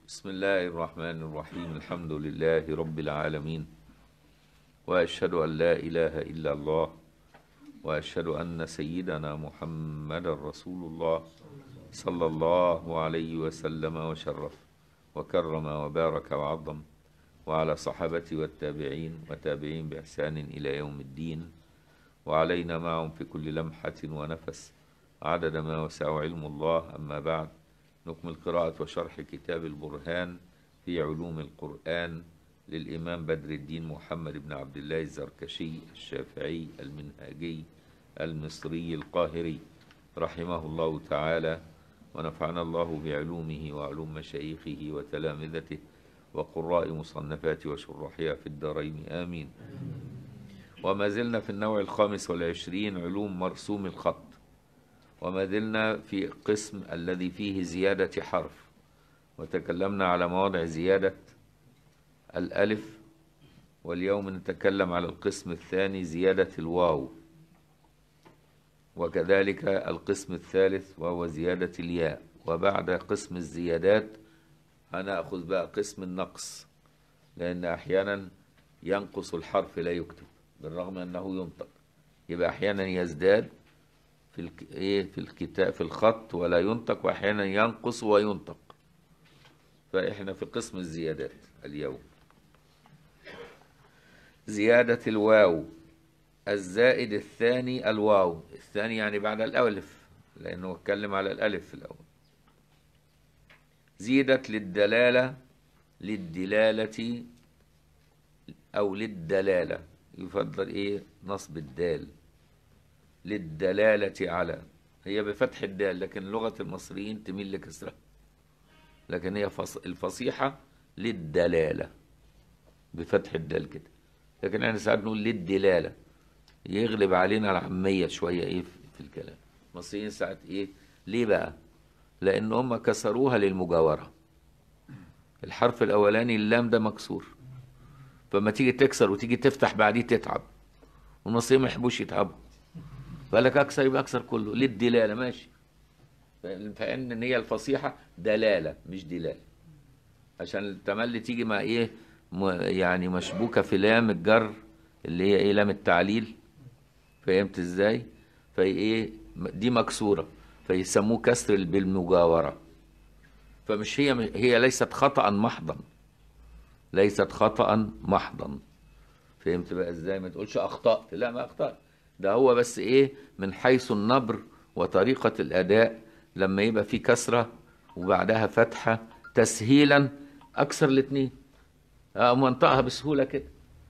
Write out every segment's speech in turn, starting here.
بسم الله الرحمن الرحيم الحمد لله رب العالمين واشهد ان لا اله الا الله واشهد ان سيدنا محمد رسول الله صلى الله عليه وسلم وشرف وكرم وبارك وعظم وعلى صحابته والتابعين وتابعين باحسان الى يوم الدين وعلينا معهم في كل لمحه ونفس عدد ما وسع علم الله اما بعد نكمل قراءة وشرح كتاب البرهان في علوم القرآن للإمام بدر الدين محمد بن عبد الله الزركشي الشافعي المنهاجي المصري القاهري رحمه الله تعالى ونفعنا الله بعلومه وعلوم مشايخه وتلامذته وقراء مصنفاته وشرحها في الدارين آمين وما زلنا في النوع الخامس والعشرين علوم مرسوم الخط وما زلنا في قسم الذي فيه زيادة حرف وتكلمنا على مواضع زيادة الألف واليوم نتكلم على القسم الثاني زيادة الواو وكذلك القسم الثالث وهو زيادة الياء وبعد قسم الزيادات هنأخذ بقى قسم النقص لأن أحيانا ينقص الحرف لا يكتب بالرغم أنه ينطق يبقى أحيانا يزداد في الك... ايه في الكتاب في الخط ولا ينطق واحيانا ينقص وينطق فاحنا في قسم الزيادات اليوم زيادة الواو الزائد الثاني الواو الثاني يعني بعد الألف لأنه اتكلم على الألف في الأول زيدت للدلالة للدلالة أو للدلالة يفضل إيه نصب الدال للدلالة على هي بفتح الدال لكن لغة المصريين تميل لكسرها لكن هي فص... الفصيحة للدلالة بفتح الدال كده لكن احنا ساعات نقول للدلالة يغلب علينا العامية شوية ايه في الكلام المصريين ساعات ايه ليه بقى لان هم كسروها للمجاورة الحرف الاولاني اللام ده مكسور فما تيجي تكسر وتيجي تفتح بعديه تتعب والمصريين ما يحبوش يتعبوا فقال لك اكسر يبقى اكسر كله للدلاله ماشي فان ان هي الفصيحه دلاله مش دلاله عشان التملي تيجي مع ايه يعني مشبوكه في لام الجر اللي هي ايه لام التعليل فهمت ازاي في ايه دي مكسوره فيسموه كسر بالمجاوره فمش هي هي ليست خطا محضا ليست خطا محضا فهمت بقى ازاي ما تقولش اخطات لا ما اخطات ده هو بس ايه من حيث النبر وطريقة الأداء لما يبقى في كسرة وبعدها فتحة تسهيلا أكثر الاثنين منطقها بسهولة كده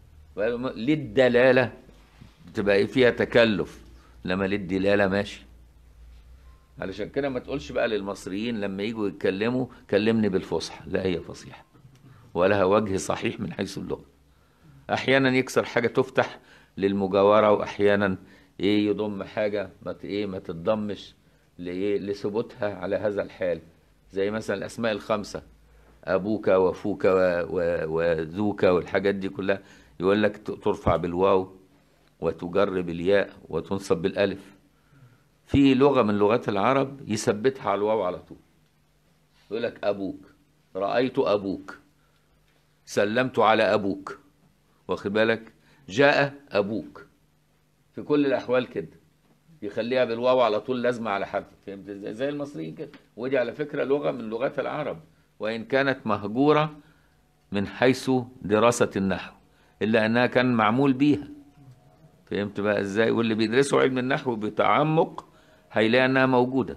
للدلالة بتبقى إيه فيها تكلف لما للدلالة ماشي علشان كده ما تقولش بقى للمصريين لما يجوا يتكلموا كلمني بالفصحى لا هي فصيحة ولها وجه صحيح من حيث اللغة أحيانا يكسر حاجة تفتح للمجاورة وأحيانا إيه يضم حاجة ما إيه ما تتضمش لإيه لثبوتها على هذا الحال زي مثلا الأسماء الخمسة أبوك وفوك وذوك والحاجات دي كلها يقول لك ترفع بالواو وتجر بالياء وتنصب بالألف في لغة من لغات العرب يثبتها على الواو على طول يقول لك أبوك رأيت أبوك سلمت على أبوك واخد بالك جاء أبوك في كل الأحوال كده يخليها بالواو على طول لازمة على حرف فهمت ازاي زي المصريين كده ودي على فكرة لغة من لغات العرب وإن كانت مهجورة من حيث دراسة النحو إلا أنها كان معمول بيها فهمت بقى ازاي واللي بيدرسوا علم النحو بتعمق هيلاقي انها موجودة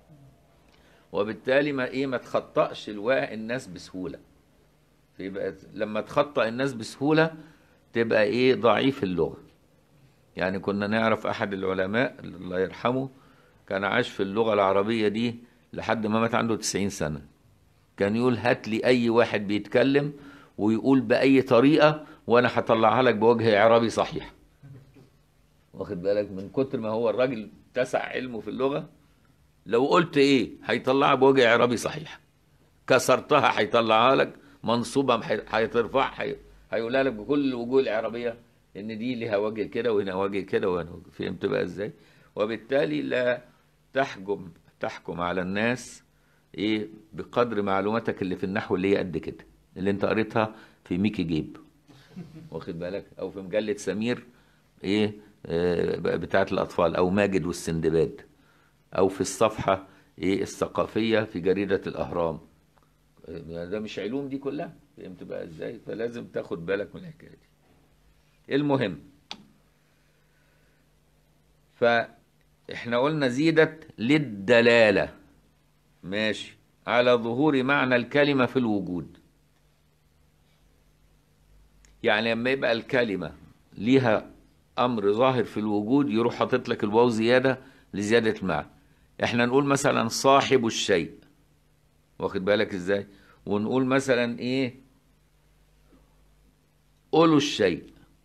وبالتالي ما ايه ما تخطأش الواء الناس بسهولة فيبقى لما تخطأ الناس بسهولة تبقى ايه ضعيف اللغة يعني كنا نعرف احد العلماء الله يرحمه كان عاش في اللغة العربية دي لحد ما مات عنده 90 سنة كان يقول هات لي اي واحد بيتكلم ويقول بأي طريقة وانا هطلعها لك بوجه اعرابي صحيح واخد بالك من كتر ما هو الراجل اتسع علمه في اللغة لو قلت ايه هيطلعها بوجه اعرابي صحيح كسرتها هيطلعها لك منصوبة هيترفع هيقولها لك بكل الوجوه الإعرابية إن دي لها وجه كده وهنا وجه كده وهنا وجه فهمت بقى إزاي؟ وبالتالي لا تحكم تحكم على الناس ايه بقدر معلوماتك اللي في النحو اللي هي قد كده اللي انت قريتها في ميكي جيب واخد بالك او في مجلة سمير ايه آه بتاعت الاطفال او ماجد والسندباد او في الصفحة ايه الثقافية في جريدة الاهرام آه، ده مش علوم دي كلها فهمت بقى ازاي فلازم تاخد بالك من الحكاية دي المهم فاحنا قلنا زيدت للدلالة ماشي على ظهور معنى الكلمة في الوجود يعني لما يبقى الكلمة ليها أمر ظاهر في الوجود يروح حاطط لك الواو زيادة لزيادة المعنى احنا نقول مثلا صاحب الشيء واخد بالك ازاي ونقول مثلا ايه أولو الشيء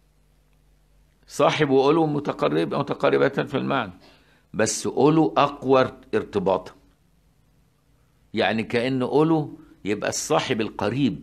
صاحب وأولو متقرب متقاربة في المعنى بس أولو أقوى ارتباطا يعني كأن أولو يبقى الصاحب القريب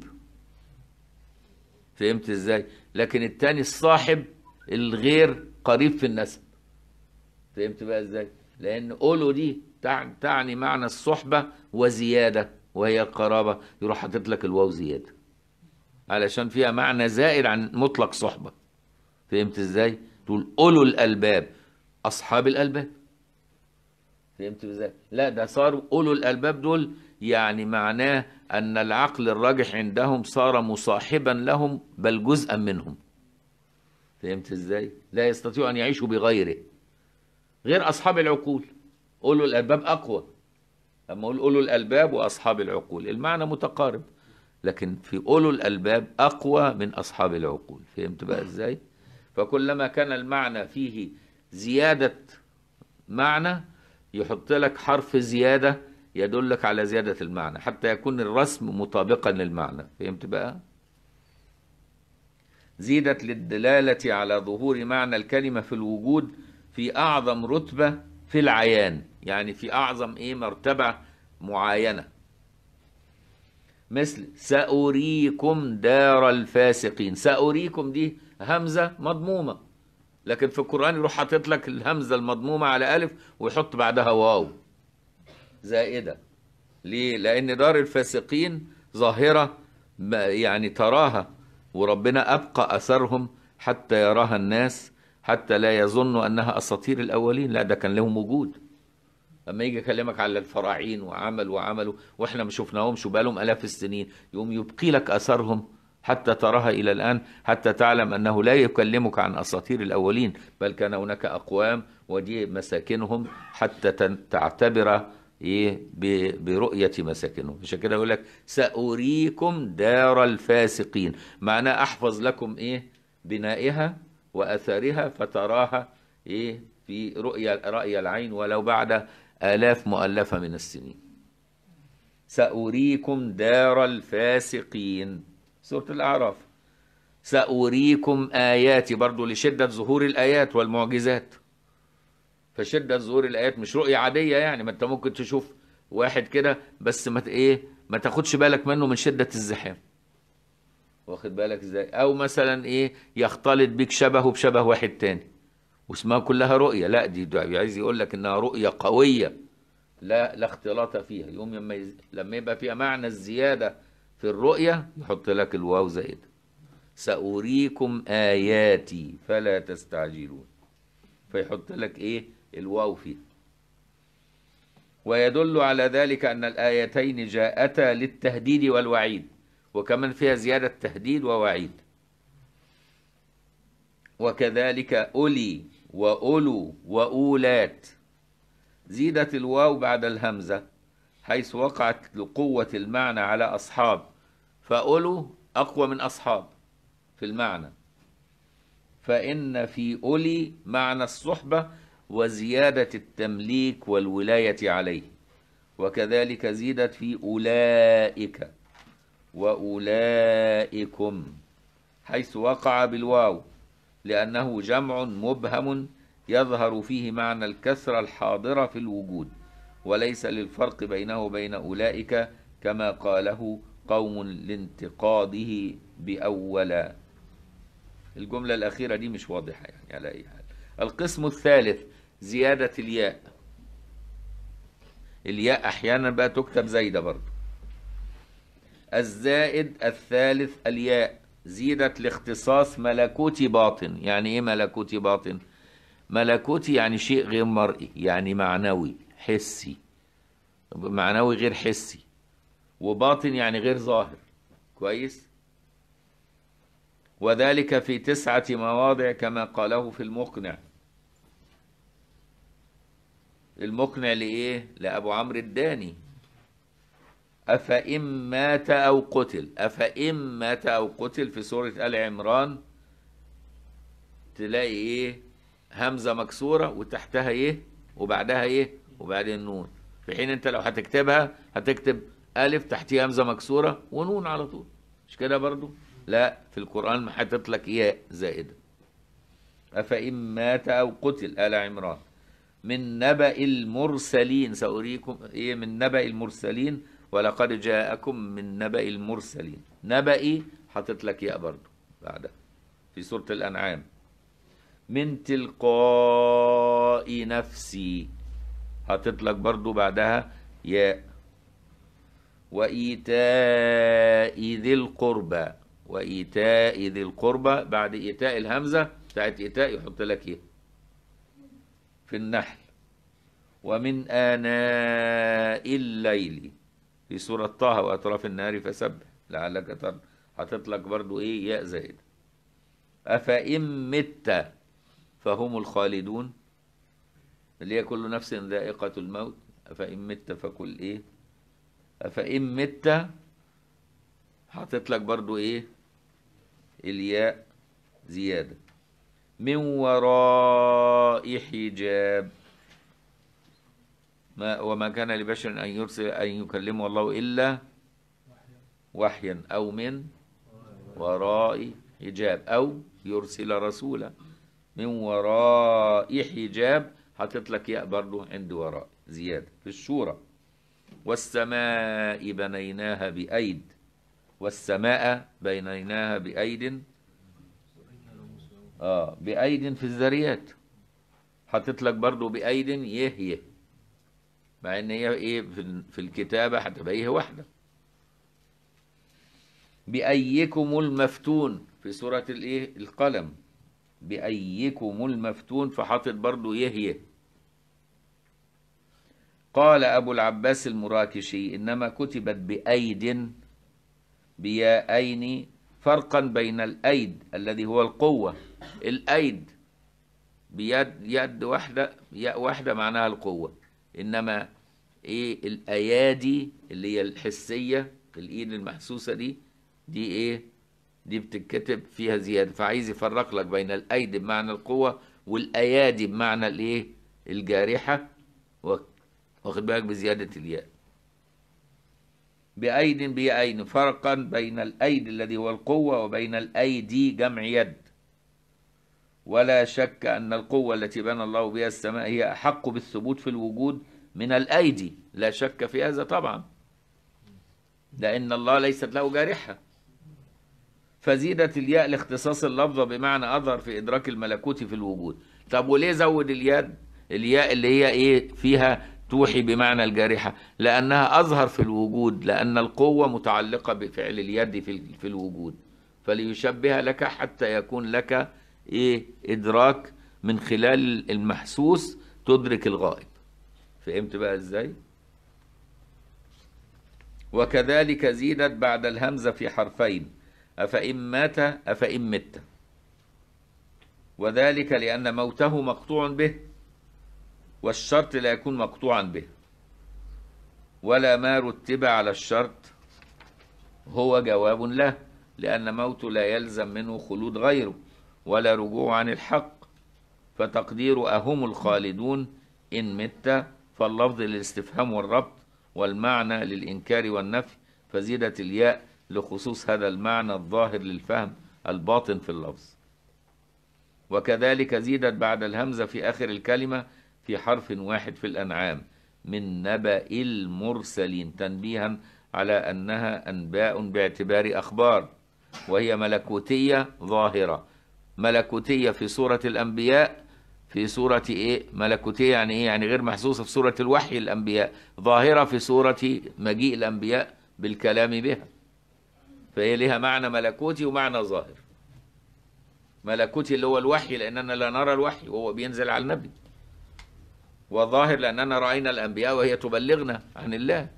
فهمت ازاي لكن التاني الصاحب الغير قريب في النسب فهمت بقى ازاي لان اولو دي تع- تعني معنى الصحبة وزيادة وهي القرابة يروح حاطط لك الواو زيادة علشان فيها معنى زائد عن مطلق صحبة فهمت ازاي تقول اولو الالباب اصحاب الالباب فهمت ازاي لا ده صار اولو الالباب دول يعني معناه ان العقل الراجح عندهم صار مصاحبا لهم بل جزءا منهم فهمت ازاي لا يستطيع ان يعيشوا بغيره غير اصحاب العقول اولو الالباب اقوى اما اقول اولو الالباب واصحاب العقول المعنى متقارب لكن في اولو الالباب اقوى من اصحاب العقول فهمت بقى ازاي فكلما كان المعنى فيه زياده معنى يحط لك حرف زياده يدلك على زياده المعنى حتى يكون الرسم مطابقا للمعنى فهمت بقى زيدت للدلاله على ظهور معنى الكلمه في الوجود في اعظم رتبه في العيان يعني في اعظم ايه مرتبه معاينه مثل سأريكم دار الفاسقين سأريكم دي همزة مضمومة لكن في القرآن يروح حاطط لك الهمزة المضمومة على ألف ويحط بعدها واو زائدة ليه؟ لأن دار الفاسقين ظاهرة ما- يعني تراها وربنا أبقى أثرهم حتى يراها الناس حتى لا يظنوا أنها أساطير الأولين لا ده كان لهم وجود اما يجي يكلمك على الفراعين وعمل وعملوا واحنا ما شفناهمش وبقالهم الاف السنين يقوم يبقي لك اثرهم حتى تراها الى الان حتى تعلم انه لا يكلمك عن اساطير الاولين بل كان هناك اقوام ودي مساكنهم حتى تن- تعتبر ايه ب- برؤيه مساكنهم عشان كده يقول لك ساريكم دار الفاسقين معناه احفظ لكم ايه بنائها واثارها فتراها ايه في رؤيا رأي العين ولو بعد آلاف مؤلفة من السنين سأريكم دار الفاسقين سورة الأعراف سأريكم آياتي برضو لشدة ظهور الآيات والمعجزات فشدة ظهور الآيات مش رؤية عادية يعني ما أنت ممكن تشوف واحد كده بس ما ت- إيه ما تاخدش بالك منه من شدة الزحام واخد بالك ازاي او مثلا ايه يختلط بيك شبهه بشبه واحد تاني واسمها كلها رؤية لا دي ده عايز يقول لك انها رؤية قوية لا لا اختلاط فيها يوم لما يز... لما يبقى فيها معنى الزيادة في الرؤية يحط لك الواو زائد سأريكم آياتي فلا تستعجلون فيحط لك ايه الواو فيها ويدل على ذلك أن الآيتين جاءتا للتهديد والوعيد وكمان فيها زيادة تهديد ووعيد وكذلك أولي وأولو وأولات زيدت الواو بعد الهمزة حيث وقعت لقوة المعنى على أصحاب فأولو أقوى من أصحاب في المعنى فإن في أولي معنى الصحبة وزيادة التمليك والولاية عليه وكذلك زيدت في أولئك وأولئكم حيث وقع بالواو لأنه جمع مبهم يظهر فيه معنى الكسرة الحاضرة في الوجود وليس للفرق بينه وبين أولئك كما قاله قوم لانتقاضه بأولا الجملة الأخيرة دي مش واضحة يعني على أي حال القسم الثالث زيادة الياء الياء أحيانا بقى تكتب زايدة برضه الزائد الثالث الياء زيدت لاختصاص ملكوتي باطن يعني ايه ملكوتي باطن ملكوتي يعني شيء غير مرئي يعني معنوي حسي معنوي غير حسي وباطن يعني غير ظاهر كويس وذلك في تسعة مواضع كما قاله في المقنع المقنع لإيه؟ لأبو عمرو الداني أفإن مات أو قتل أفإن مات أو قتل في سورة آل عمران تلاقي إيه همزة مكسورة وتحتها إيه وبعدها إيه وبعدين نون في حين أنت لو هتكتبها هتكتب ألف تحتها همزة مكسورة ونون على طول مش كده برضو لا في القرآن حاطط لك ياء زائدة أفإن مات أو قتل آل عمران من نبأ المرسلين سأريكم إيه من نبأ المرسلين ولقد جاءكم من نبأ المرسلين نبأي حاطط لك ياء برضه بعدها في سورة الأنعام من تلقاء نفسي حاطط لك برضه بعدها ياء وإيتاء ذي القربى وإيتاء ذي القربى بعد إيتاء الهمزة بتاعت إيتاء يحط لك إيه في النحل ومن آناء الليل في سورة طه وأطراف النهار فسبح لعلك ترضى حاطط لك برضو إيه ياء زائد أفإن مت فهم الخالدون اللي هي كل نفس ذائقة الموت أفإن مت فكل إيه أفإن مت حاطط لك برضو إيه الياء زيادة من وراء حجاب ما وما كان لبشر أن يرسل أن يكلمه الله إلا وحيا أو من وراء حجاب أو يرسل رسولا من وراء حجاب حاطط لك ياء برضه عند وراء زيادة في الشورى والسماء بنيناها بأيد والسماء بنيناها بأيد اه بأيد في الذريات حاطط لك برضه بأيد يهيه مع ان هي ايه في في الكتابه هتبقى ايه واحده بايكم المفتون في سوره الايه القلم بايكم المفتون فحاطط برضو يهيه قال ابو العباس المراكشي انما كتبت بايد بياءين فرقا بين الايد الذي هو القوه الايد بيد يد واحده ياء واحده معناها القوه انما ايه الايادي اللي هي الحسيه الايد المحسوسه دي دي ايه دي بتتكتب فيها زياده فعايز يفرق لك بين الايدي بمعنى القوه والايادي بمعنى الايه الجارحه واخد بالك بزياده الياء بأيد بيأين فرقا بين الأيد الذي هو القوة وبين الأيدي جمع يد ولا شك أن القوة التي بنى الله بها السماء هي أحق بالثبوت في الوجود من الأيدي لا شك في هذا طبعا لأن الله ليست له جارحة فزيدت الياء لاختصاص اللفظة بمعنى أظهر في إدراك الملكوت في الوجود طب وليه زود اليد الياء اللي هي إيه فيها توحي بمعنى الجارحة لأنها أظهر في الوجود لأن القوة متعلقة بفعل اليد في, في الوجود فليشبه لك حتى يكون لك إيه إدراك من خلال المحسوس تدرك الغائب فهمت بقى إزاي وكذلك زيدت بعد الهمزة في حرفين أفإن مات أفإن مت وذلك لأن موته مقطوع به والشرط لا يكون مقطوعا به ولا ما رتب على الشرط هو جواب له لأن موته لا يلزم منه خلود غيره ولا رجوع عن الحق فتقدير أهم الخالدون إن مت فاللفظ للاستفهام والربط والمعنى للإنكار والنفي فزيدت الياء لخصوص هذا المعنى الظاهر للفهم الباطن في اللفظ وكذلك زيدت بعد الهمزة في آخر الكلمة في حرف واحد في الأنعام من نبأ المرسلين تنبيها على أنها أنباء باعتبار أخبار وهي ملكوتية ظاهرة ملكوتية في سورة الأنبياء في في صورة إيه ملكوتية يعني إيه يعني غير محسوسة في صورة الوحي الأنبياء ظاهرة في صورة مجيء الأنبياء بالكلام بها فهي لها معنى ملكوتي ومعنى ظاهر ملكوتي اللي هو الوحي لأننا لا نرى الوحي وهو بينزل على النبي وظاهر لأننا رأينا الأنبياء وهي تبلغنا عن الله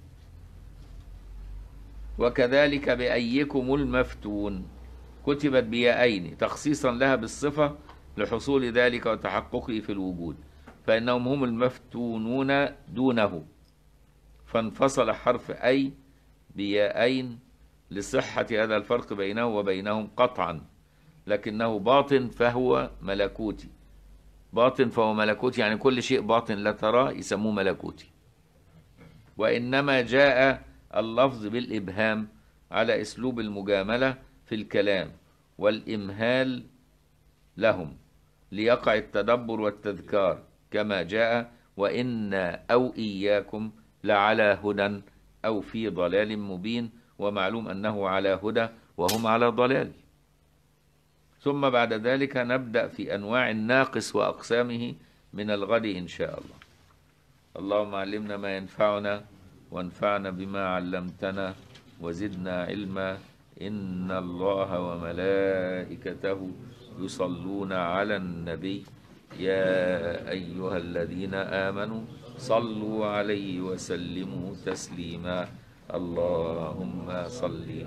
وكذلك بأيكم المفتون كتبت بيائين تخصيصا لها بالصفة لحصول ذلك وتحققه في الوجود فإنهم هم المفتونون دونه فانفصل حرف أي بيائين لصحة هذا الفرق بينه وبينهم قطعا لكنه باطن فهو ملكوتي باطن فهو ملكوتي يعني كل شيء باطن لا تراه يسموه ملكوتي وإنما جاء اللفظ بالإبهام على أسلوب المجاملة في الكلام والإمهال لهم ليقع التدبر والتذكار كما جاء وإنا أو إياكم لعلى هدى أو في ضلال مبين ومعلوم أنه على هدى وهم على ضلال ثم بعد ذلك نبدأ في أنواع الناقص وأقسامه من الغد إن شاء الله اللهم علمنا ما ينفعنا وانفعنا بما علمتنا وزدنا علما إن الله وملائكته يصلون على النبي يا أيها الذين آمنوا صلوا عليه وسلموا تسليما اللهم صل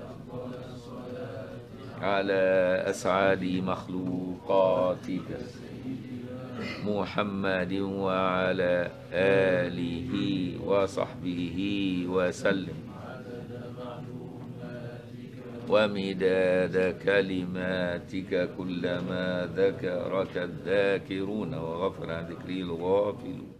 على أسعد مخلوقاتك محمد وعلى آله وصحبه وسلم ومداد كلماتك كلما ذكرك الذاكرون وغفر عن ذكري الغافلون